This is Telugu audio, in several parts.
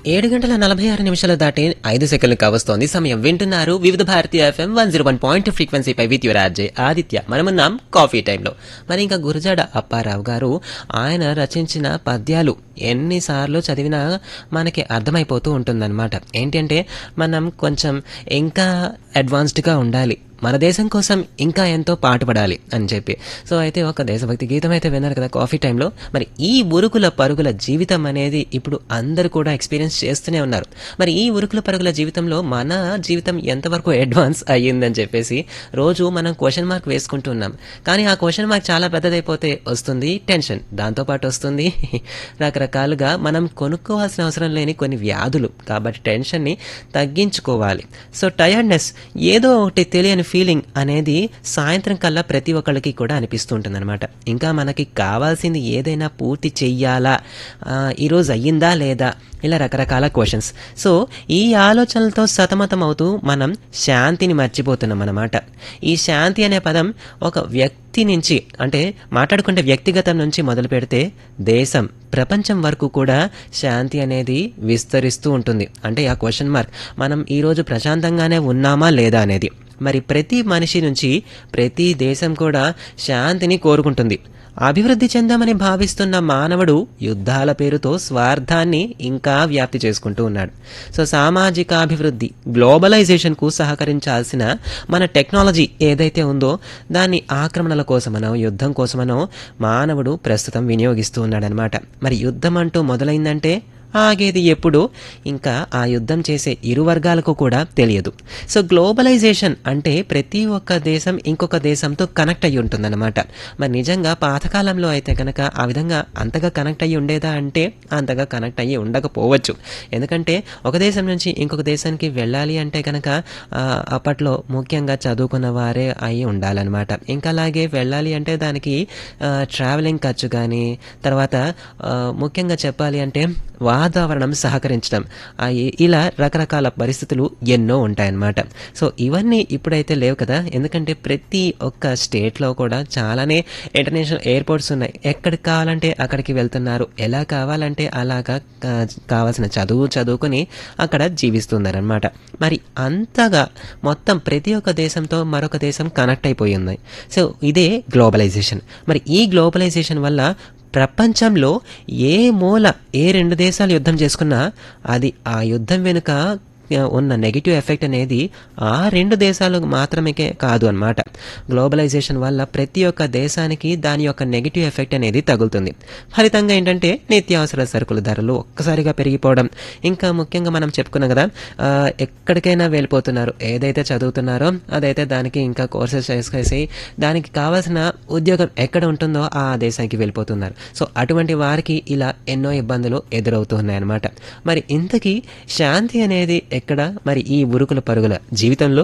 ఏడు గంటల నలభై ఆరు నిమిషాలు దాటి ఐదు సెకండ్లు కావస్తోంది సమయం వింటున్నారు వివిధ భారతీయ FM one zero one point ఫ్రీక్వెన్సీపై విత్ యువర్ ఆర్జే ఆదిత్య మనమున్నాం కాఫీ టైంలో మరి ఇంకా గురజాడ అప్పారావు గారు ఆయన రచించిన పద్యాలు ఎన్నిసార్లు చదివినా మనకి అర్థమైపోతూ ఉంటుందన్నమాట ఏంటంటే మనం కొంచెం ఇంకా అడ్వాన్స్డ్గా ఉండాలి మన దేశం కోసం ఇంకా ఎంతో పాటుపడాలి అని చెప్పి సో అయితే ఒక దేశభక్తి గీతం అయితే విన్నారు కదా కాఫీ టైంలో మరి ఈ ఉరుకుల పరుగుల జీవితం అనేది ఇప్పుడు అందరూ కూడా ఎక్స్పీరియన్స్ చేస్తూనే ఉన్నారు మరి ఈ ఉరుకుల పరుగుల జీవితంలో మన జీవితం ఎంతవరకు అడ్వాన్స్ అయ్యిందని చెప్పేసి రోజు మనం క్వశ్చన్ మార్క్ వేసుకుంటున్నాం కానీ ఆ క్వశ్చన్ మార్క్ చాలా పెద్దదైపోతే వస్తుంది టెన్షన్ దాంతోపాటు వస్తుంది రకరకాలుగా మనం కొనుక్కోవాల్సిన అవసరం లేని కొన్ని వ్యాధులు కాబట్టి టెన్షన్ని తగ్గించుకోవాలి సో టయర్డ్నెస్ ఏదో ఒకటి తెలియని ఫీలింగ్ అనేది సాయంత్రం కల్లా ప్రతి ఒక్కళ్ళకి కూడా అనిపిస్తూ ఉంటుందన్నమాట ఇంకా మనకి కావాల్సింది ఏదైనా పూర్తి చెయ్యాలా ఆ, ఈరోజు అయ్యిందా లేదా ఇలా రకరకాల క్వశ్చన్స్ సో ఈ ఆలోచనలతో సతమతం అవుతూ మనం శాంతిని మర్చిపోతున్నాం అన్నమాట ఈ శాంతి అనే పదం ఒక వ్యక్తి నుంచి అంటే మాట్లాడుకుంటే వ్యక్తిగతం నుంచి మొదలు పెడితే దేశం ప్రపంచం వరకు కూడా శాంతి అనేది విస్తరిస్తూ ఉంటుంది అంటే ఆ క్వశ్చన్ మార్క్ మనం ఈరోజు ప్రశాంతంగానే ఉన్నామా లేదా అనేది మరి ప్రతి మనిషి నుంచి ప్రతి దేశం కూడా శాంతిని కోరుకుంటుంది అభివృద్ధి చెందామని భావిస్తున్న మానవుడు యుద్ధాల పేరుతో స్వార్థాన్ని ఇంకా వ్యాప్తి చేసుకుంటూ ఉన్నాడు సో సామాజిక అభివృద్ధి గ్లోబలైజేషన్కు సహకరించాల్సిన మన టెక్నాలజీ ఏదైతే ఉందో దాన్ని ఆక్రమణల కోసమనో యుద్ధం కోసమనో మానవుడు ప్రస్తుతం వినియోగిస్తూ ఉన్నాడనమాట మరి యుద్ధం అంటూ మొదలైందంటే ఆగేది ఎప్పుడు ఇంకా ఆ యుద్ధం చేసే ఇరు వర్గాలకు కూడా తెలియదు సో గ్లోబలైజేషన్ అంటే ప్రతి ఒక్క దేశం ఇంకొక దేశంతో కనెక్ట్ అయ్యి ఉంటుందన్నమాట మరి నిజంగా పాతకాలంలో అయితే కనుక ఆ విధంగా అంతగా కనెక్ట్ అయ్యి ఉండేదా అంటే అంతగా కనెక్ట్ అయ్యి ఉండకపోవచ్చు ఎందుకంటే ఒక దేశం నుంచి ఇంకొక దేశానికి వెళ్ళాలి అంటే కనుక ఆ, అప్పట్లో ముఖ్యంగా చదువుకున్న వారే అయి ఉండాలన్నమాట ఇంకా అలాగే వెళ్ళాలి అంటే దానికి ట్రావెలింగ్ ఖర్చు కానీ తర్వాత ఆ, ముఖ్యంగా చెప్పాలి అంటే వాతావరణం సహకరించడం ఆ ఇ- ఇలా రకరకాల పరిస్థితులు ఎన్నో ఉంటాయన్నమాట సో ఇవన్నీ ఇప్పుడైతే లేవు కదా ఎందుకంటే ప్రతి ఒక్క స్టేట్లో కూడా చాలానే ఇంటర్నేషనల్ ఎయిర్పోర్ట్స్ ఉన్నాయి ఎక్కడికి కావాలంటే అక్కడికి వెళ్తున్నారు ఎలా కావాలంటే అలాగా ఆ, కావాల్సిన చదువు చదువుకొని అక్కడ జీవిస్తున్నారనమాట మరి అంతగా మొత్తం ప్రతి ఒక్క దేశంతో మరొక దేశం కనెక్ట్ అయిపోయి ఉంది సో ఇదే గ్లోబలైజేషన్ మరి ఈ గ్లోబలైజేషన్ వల్ల ప్రపంచంలో ఏ మూల ఏ రెండు దేశాలు యుద్ధం చేసుకున్నా అది ఆ యుద్ధం వెనుక ఆ, ఉన్న నెగిటివ్ ఎఫెక్ట్ అనేది ఆ రెండు దేశాలకు మాత్రమే కాదు అన్నమాట గ్లోబలైజేషన్ వల్ల ప్రతి ఒక్క దేశానికి దాని యొక్క నెగిటివ్ ఎఫెక్ట్ అనేది తగులుతుంది ఫలితంగా ఏంటంటే నిత్యావసర సరుకుల ధరలు ఒక్కసారిగా పెరిగిపోవడం ఇంకా ముఖ్యంగా మనం చెప్పుకున్నాం కదా ఆ, ఎక్కడికైనా వెళ్ళిపోతున్నారు ఏదైతే చదువుతున్నారో అదైతే దానికి ఇంకా కోర్సెస్ చేసేసి దానికి కావాల్సిన ఉద్యోగం ఎక్కడ ఉంటుందో ఆ దేశానికి వెళ్ళిపోతున్నారు సో అటువంటి వారికి ఇలా ఎన్నో ఇబ్బందులు ఎదురవుతున్నాయి అన్నమాట మరి ఇంతకీ శాంతి అనేది ఎక్కడ మరి ఈ ఉరుకుల పరుగుల జీవితంలో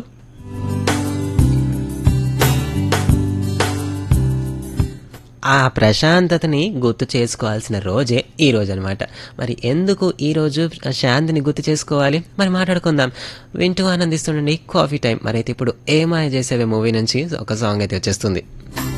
ఆ ప్రశాంతతని గుర్తు చేసుకోవాల్సిన రోజే ఈ రోజు అనమాట మరి ఎందుకు ఈ రోజు శాంతిని గుర్తు చేసుకోవాలి మరి మాట్లాడుకుందాం వింటూ ఆనందిస్తుండండి కాఫీ టైం మరి అయితే ఇప్పుడు ఏమాయ చేసేవే మూవీ నుంచి ఒక సాంగ్ అయితే వచ్చేస్తుంది